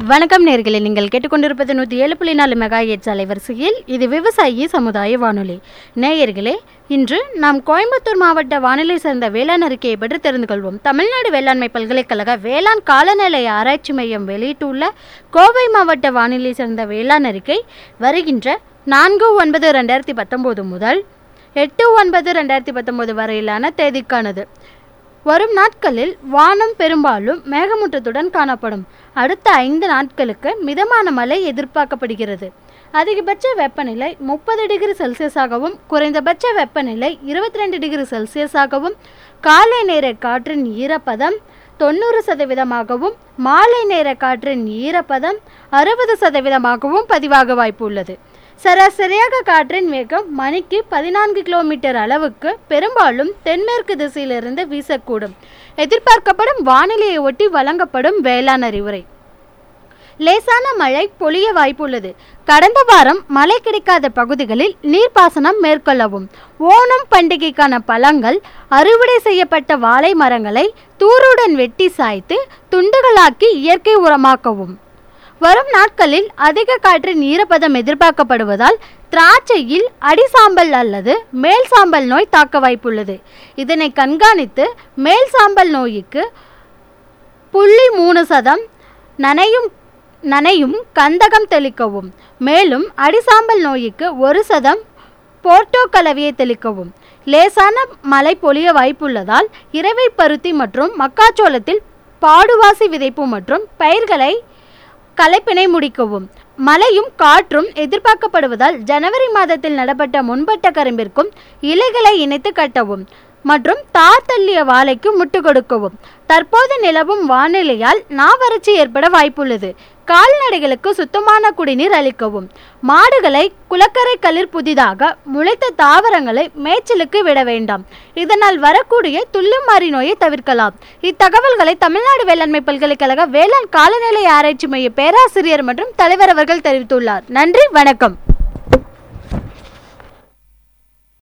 வணக்கம் நேர்களே நீங்கள் கேட்டுக்கொண்டிருப்பது நூற்றி ஏழு புள்ளி நாலு மெகா எட்ஸ் அலைவரிசையில் இது விவசாயி சமுதாய வானொலி நேயர்களே இன்று நாம் கோயம்புத்தூர் மாவட்ட வானிலை சார்ந்த வேளாண் அறிக்கையை பற்றி தெரிந்து கொள்வோம் தமிழ்நாடு வேளாண்மை பல்கலைக்கழக வேளாண் காலநிலை ஆராய்ச்சி மையம் வெளியிட்டுள்ள கோவை மாவட்ட வானிலை சார்ந்த வேளாண் அறிக்கை வருகின்ற நான்கு ஒன்பது ரெண்டாயிரத்தி பத்தொம்போது முதல் எட்டு ஒன்பது ரெண்டாயிரத்தி பத்தொம்போது வரையிலான தேதிக்கானது வரும் நாட்களில் வானம் பெரும்பாலும் மேகமூட்டத்துடன் காணப்படும் அடுத்த ஐந்து நாட்களுக்கு மிதமான மழை எதிர்பார்க்கப்படுகிறது அதிகபட்ச வெப்பநிலை முப்பது டிகிரி செல்சியஸாகவும் குறைந்தபட்ச வெப்பநிலை இருபத்தி ரெண்டு டிகிரி செல்சியஸாகவும் காலை நேர காற்றின் ஈரப்பதம் தொண்ணூறு சதவீதமாகவும் மாலை நேர காற்றின் ஈரப்பதம் அறுபது சதவீதமாகவும் பதிவாக வாய்ப்பு உள்ளது சராசரியாக காற்றின் வேகம் மணிக்கு பதினான்கு கிலோமீட்டர் அளவுக்கு பெரும்பாலும் தென்மேற்கு திசையிலிருந்து வீசக்கூடும் எதிர்பார்க்கப்படும் வானிலையை ஒட்டி வழங்கப்படும் வேளாண் அறிவுரை லேசான மழை பொழிய வாய்ப்புள்ளது கடந்த வாரம் மழை கிடைக்காத பகுதிகளில் நீர்ப்பாசனம் மேற்கொள்ளவும் ஓணம் பண்டிகைக்கான பழங்கள் அறுவடை செய்யப்பட்ட வாழை மரங்களை தூருடன் வெட்டி சாய்த்து துண்டுகளாக்கி இயற்கை உரமாக்கவும் வரும் நாட்களில் அதிக காற்றின் ஈரப்பதம் எதிர்பார்க்கப்படுவதால் திராட்சையில் அடிசாம்பல் அல்லது மேல் சாம்பல் நோய் தாக்க வாய்ப்புள்ளது இதனை கண்காணித்து மேல் சாம்பல் நோய்க்கு புள்ளி மூணு சதம் நனையும் நனையும் கந்தகம் தெளிக்கவும் மேலும் அடிசாம்பல் நோய்க்கு ஒரு சதம் போர்ட்டோ கலவையை தெளிக்கவும் லேசான மழை பொழிய வாய்ப்புள்ளதால் இறவை பருத்தி மற்றும் மக்காச்சோளத்தில் பாடுவாசி விதைப்பு மற்றும் பயிர்களை களைப்பினை முடிக்கவும் மழையும் காற்றும் எதிர்பார்க்கப்படுவதால் ஜனவரி மாதத்தில் நடப்பட்ட முன்பட்ட கரும்பிற்கும் இலைகளை இணைத்து கட்டவும் மற்றும் தார் தள்ளிய வாழைக்கு முட்டு கொடுக்கவும் தற்போது நிலவும் வானிலையால் நாவறட்சி ஏற்பட வாய்ப்புள்ளது கால்நடைகளுக்கு சுத்தமான குடிநீர் அளிக்கவும் மாடுகளை குளக்கரை களிர் புதிதாக முளைத்த தாவரங்களை மேய்ச்சலுக்கு விட வேண்டாம் இதனால் வரக்கூடிய துள்ளுமாறி நோயை தவிர்க்கலாம் இத்தகவல்களை தமிழ்நாடு வேளாண்மை பல்கலைக்கழக வேளாண் காலநிலை ஆராய்ச்சி மைய பேராசிரியர் மற்றும் தலைவர் அவர்கள் தெரிவித்துள்ளார் நன்றி வணக்கம்